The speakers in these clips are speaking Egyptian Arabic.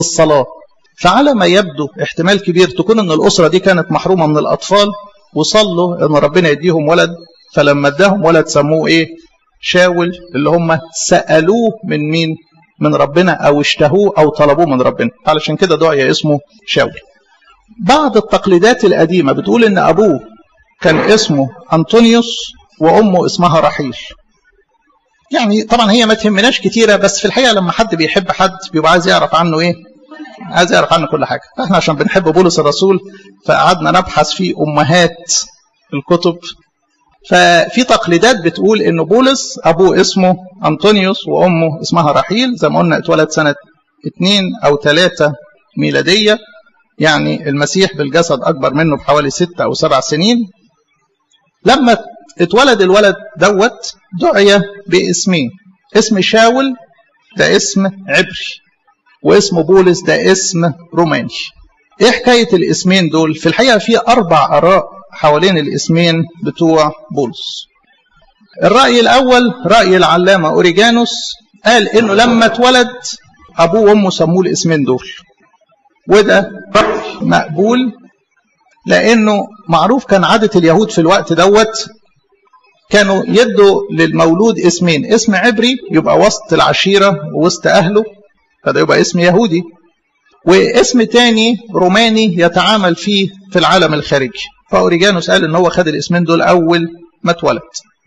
الصلاة فعلى ما يبدو احتمال كبير تكون ان الأسرة دي كانت محرومة من الأطفال وصلوا ان ربنا يديهم ولد فلما اداهم ولد سموه ايه شاول اللي هم سألوه من مين من ربنا او اشتهوه او طلبوه من ربنا علشان كده دعي اسمه شاول بعض التقليدات القديمة بتقول ان ابوه كان اسمه أنطونيوس وأمه اسمها رحيل يعني طبعا هي ما تهمناش كتيرة بس في الحقيقة لما حد بيحب حد بيبقى عايز يعرف عنه ايه عايز يعرف عنه كل حاجة احنا عشان بنحب بولس الرسول فقعدنا نبحث في أمهات الكتب ففي تقليدات بتقول ان بولس ابوه اسمه أنطونيوس وامه اسمها رحيل زي ما قلنا اتولد سنة اتنين او ثلاثة ميلادية يعني المسيح بالجسد اكبر منه بحوالي ستة او سبع سنين لما اتولد الولد دوت دعي باسمين اسم شاول ده اسم عبري واسم بولس ده اسم روماني ايه حكاية الاسمين دول في الحقيقة في اربع اراء حوالين الاسمين بتوع بولس الرأي الاول رأي العلامة اوريجانوس قال انه لما اتولد ابوه وامه سموه الاسمين دول وده رأي مقبول لانه معروف كان عادة اليهود في الوقت دوت كانوا يدوا للمولود اسمين اسم عبري يبقى وسط العشيرة ووسط أهله فده يبقى اسم يهودي واسم تاني روماني يتعامل فيه في العالم الخارجي فأوريجانوس قال ان هو خد الاسمين دول أول ما اتولد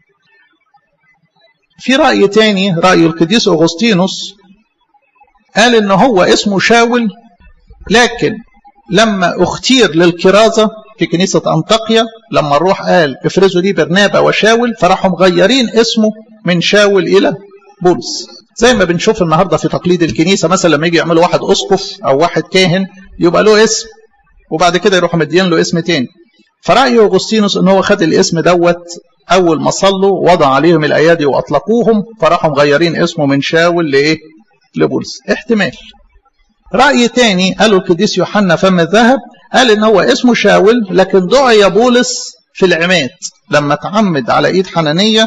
في رأي تاني رأي القديس أغسطينوس قال ان هو اسمه شاول لكن لما اختير للكرازة في كنيسة أنطاقيا لما الروح قال افرزوا لي برنابا وشاول فراحوا مغيرين اسمه من شاول إلى بولس زي ما بنشوف النهاردة في تقليد الكنيسة مثلا لما يجي يعملوا واحد أسقف أو واحد كاهن يبقى له اسم وبعد كده يروحوا مدين له اسم تاني فرأي أغسطينوس ان هو خد الاسم دوت أول ما صلوا وضع عليهم الأيادي وأطلقوهم فراحوا مغيرين اسمه من شاول لإيه؟ لبولس احتمال رأي تاني قالوا القديس يوحنا فم الذهب قال ان هو اسمه شاول لكن دعي بولس في العماد لما تعمد على ايد حنانية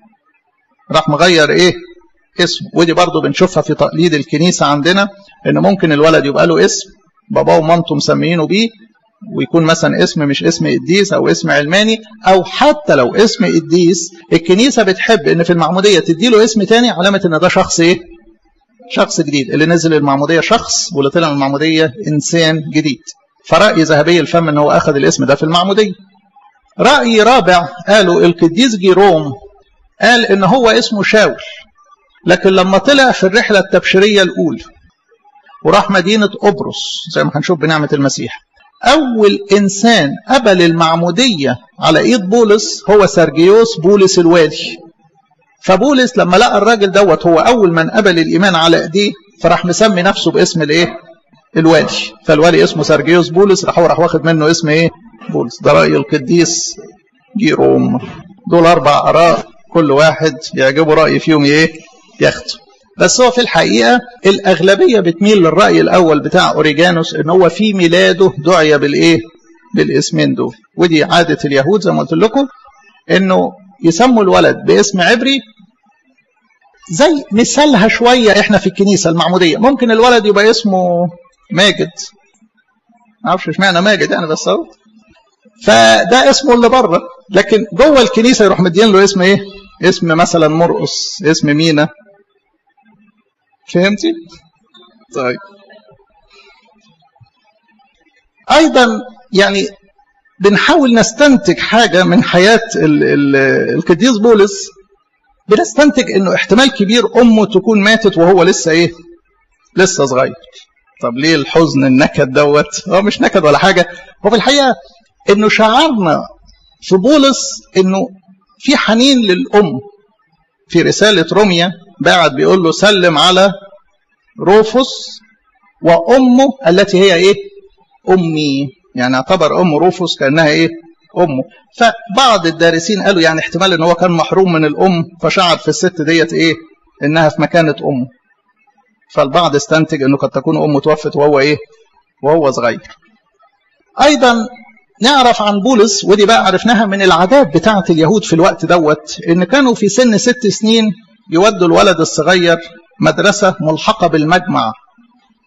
راح مغير ايه اسمه ودي برضو بنشوفها في تقليد الكنيسة عندنا ان ممكن الولد يبقى له اسم باباه ومامته مسميينه بيه ويكون مثلا اسم مش اسم قديس او اسم علماني او حتى لو اسم قديس الكنيسة بتحب ان في المعمودية تديله اسم تاني علامة ان ده شخص ايه شخص جديد اللي نزل المعمودية شخص واللي طلع من المعمودية إنسان جديد فرأي ذهبي الفم ان هو أخذ الاسم ده في المعمودية رأي رابع قالوا القديس جيروم قال ان هو اسمه شاول لكن لما طلع في الرحلة التبشيرية الأولى وراح مدينة قبرص زي ما هنشوف بنعمة المسيح أول إنسان قبل المعمودية على إيد بولس هو سرجيوس بولس الوالي فبولس لما لقى الراجل دوت هو اول من قبل الايمان على ايديه فراح مسمي نفسه باسم الايه الوالي فالوالي اسمه سرجيوس بولس راح هو راح واخد منه اسم ايه بولس ده راي القديس جيروم دول اربع اراء كل واحد يعجبه راي فيهم ايه ياخده بس هو في الحقيقه الاغلبيه بتميل للراي الاول بتاع اوريجانوس ان هو في ميلاده دعي بالايه بالاسمين دول ودي عاده اليهود زي ما قلت لكم انه يسموا الولد باسم عبري زي مثالها شوية احنا في الكنيسة المعمودية ممكن الولد يبقى اسمه ماجد ما اعرفش اشمعنى ماجد يعني بس اهو فده اسمه اللي بره لكن جوه الكنيسة يروح مدين له اسم ايه اسم مثلا مرقص اسم مينا فهمتي طيب ايضا يعني بنحاول نستنتج حاجة من حياة القديس بولس بنستنتج انه احتمال كبير امه تكون ماتت وهو لسه ايه لسه صغير طب ليه الحزن النكد دوت هو مش نكد ولا حاجة هو في الحقيقة انه شعرنا في بولس انه في حنين للام في رسالة روميا بعد بيقول له سلم على روفوس وامه التي هي ايه امي يعني اعتبر ام روفوس كانها ايه امه فبعض الدارسين قالوا يعني احتمال ان هو كان محروم من الام فشعر في الست ديت ايه انها في مكانه امه فالبعض استنتج انه قد تكون امه توفت وهو ايه وهو صغير ايضا نعرف عن بولس ودي بقى عرفناها من العادات بتاعه اليهود في الوقت دوت ان كانوا في سن ست سنين يودوا الولد الصغير مدرسه ملحقه بالمجمع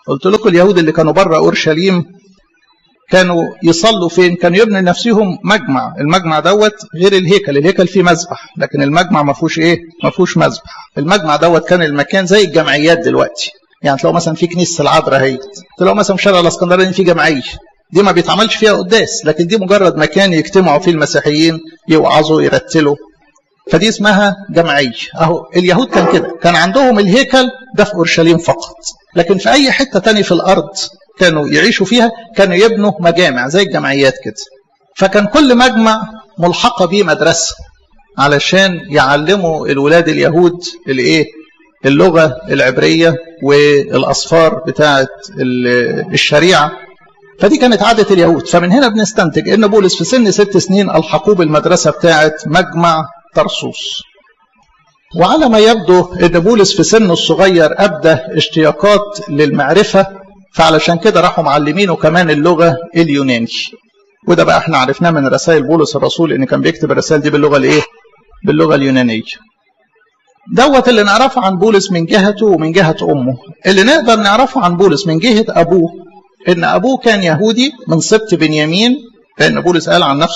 قلت لكم اليهود اللي كانوا بره اورشليم كانوا يصلوا فين كانوا يبنوا لنفسهم مجمع المجمع دوت غير الهيكل الهيكل فيه مذبح لكن المجمع ما فيهوش ايه ما فيهوش مذبح المجمع دوت كان المكان زي الجمعيات دلوقتي يعني تلاقوا مثلا في كنيسه العذراء اهي تلاقوا مثلا في شارع الاسكندريه في جمعيه دي ما بيتعملش فيها قداس لكن دي مجرد مكان يجتمعوا فيه المسيحيين يوعظوا يرتلوا فدي اسمها جمعيه اهو اليهود كان كده كان عندهم الهيكل ده في اورشليم فقط لكن في اي حته تاني في الارض كانوا يعيشوا فيها كانوا يبنوا مجامع زي الجمعيات كده فكان كل مجمع ملحقه بيه مدرسه علشان يعلموا الولاد اليهود الايه اللغه العبريه والاصفار بتاعه الشريعه فدي كانت عادة اليهود فمن هنا بنستنتج ان بولس في سن ست سنين الحقوه بالمدرسة بتاعة مجمع طرسوس وعلى ما يبدو ان بولس في سنه الصغير ابدى اشتياقات للمعرفة فعلشان كده راحوا معلمينه كمان اللغة اليوناني وده بقى احنا عرفناه من رسائل بولس الرسول ان كان بيكتب الرسائل دي باللغة الايه باللغة اليونانية دوت اللي نعرفه عن بولس من جهته ومن جهة امه اللي نقدر نعرفه عن بولس من جهة ابوه ان ابوه كان يهودي من سبط بنيامين لان بولس قال عن نفسه